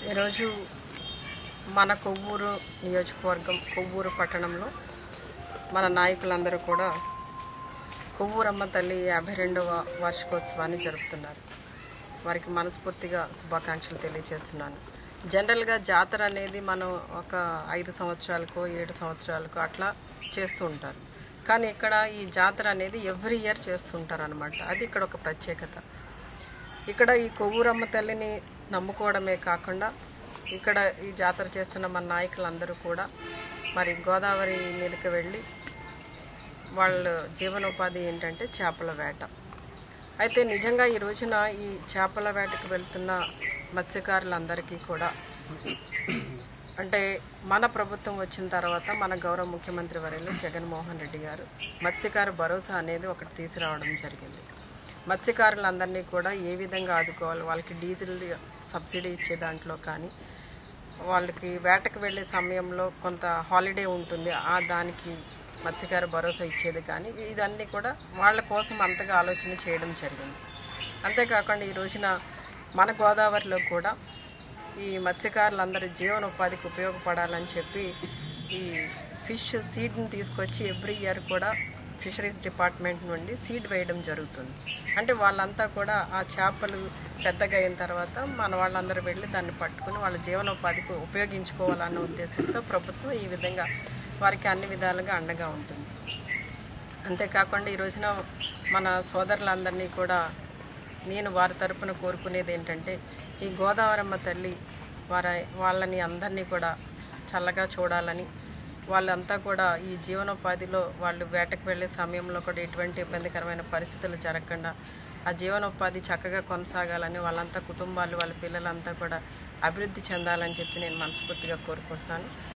ఈరోజు మన కొవ్వూరు నియోజకవర్గం కొవ్వూరు పట్టణంలో మన నాయకులందరూ కూడా కొవ్వూరమ్మ తల్లి యాభై రెండవ వార్షికోత్సవాన్ని జరుపుతున్నారు వారికి మనస్ఫూర్తిగా శుభాకాంక్షలు తెలియజేస్తున్నాను జనరల్గా జాతర అనేది మనం ఒక ఐదు సంవత్సరాలకో ఏడు సంవత్సరాలకో అట్లా చేస్తూ ఉంటారు కానీ ఇక్కడ ఈ జాతర అనేది ఎవ్రీ ఇయర్ చేస్తుంటారు అనమాట అది ఇక్కడ ఒక ప్రత్యేకత ఇక్కడ ఈ కొవ్వూరమ్మ తల్లిని నమ్ముకోవడమే కాకుండా ఇక్కడ ఈ జాతర చేస్తున్న మన నాయకులందరూ కూడా మరి గోదావరి మీదకి వెళ్ళి వాళ్ళ జీవనోపాధి ఏంటంటే చేపల వేట అయితే నిజంగా ఈ రోజున ఈ చేపల వేటకు వెళ్తున్న మత్స్యకారులందరికీ కూడా అంటే మన ప్రభుత్వం వచ్చిన తర్వాత మన గౌరవ ముఖ్యమంత్రి వర్యులు జగన్మోహన్ రెడ్డి గారు మత్స్యకార భరోసా అనేది ఒకటి తీసుకురావడం జరిగింది మత్స్యకారులందరినీ కూడా ఏ విధంగా ఆదుకోవాలి వాళ్ళకి డీజిల్ సబ్సిడీ ఇచ్చే దాంట్లో కానీ వాళ్ళకి వేటకు వెళ్ళే సమయంలో కొంత హాలిడే ఉంటుంది ఆ దానికి మత్స్యకార భరోసా ఇచ్చేది కానీ ఇదన్నీ కూడా వాళ్ళ కోసం అంతగా ఆలోచన చేయడం జరిగింది అంతేకాకుండా ఈ రోజున మన గోదావరిలో కూడా ఈ మత్స్యకారులందరి జీవనోపాధికి ఉపయోగపడాలని చెప్పి ఈ ఫిష్ సీడ్ని తీసుకొచ్చి ఎవ్రీ ఇయర్ కూడా ఫిషరీస్ డిపార్ట్మెంట్ నుండి సీడ్ వేయడం జరుగుతుంది అంటే వాళ్ళంతా కూడా ఆ చేపలు పెద్దగా అయిన తర్వాత మన వాళ్ళందరూ వెళ్ళి దాన్ని పట్టుకుని వాళ్ళ జీవనోపాధికి ఉపయోగించుకోవాలన్న ఉద్దేశంతో ప్రభుత్వం ఈ విధంగా వారికి అన్ని విధాలుగా అండగా ఉంటుంది అంతేకాకుండా ఈ రోజున మన సోదరులందరినీ కూడా నేను వారి తరపున కోరుకునేది ఏంటంటే ఈ గోదావరమ్మ తల్లి వారి వాళ్ళని అందరినీ కూడా చల్లగా చూడాలని వాళ్ళంతా కూడా ఈ జీవనోపాధిలో వాళ్ళు వేటకు వెళ్ళే సమయంలో కూడా ఎటువంటి ఇబ్బందికరమైన పరిస్థితులు జరగకుండా ఆ జీవనోపాధి చక్కగా కొనసాగాలని వాళ్ళంతా కుటుంబాలు వాళ్ళ పిల్లలంతా కూడా అభివృద్ధి చెందాలని చెప్పి నేను మనస్ఫూర్తిగా కోరుకుంటున్నాను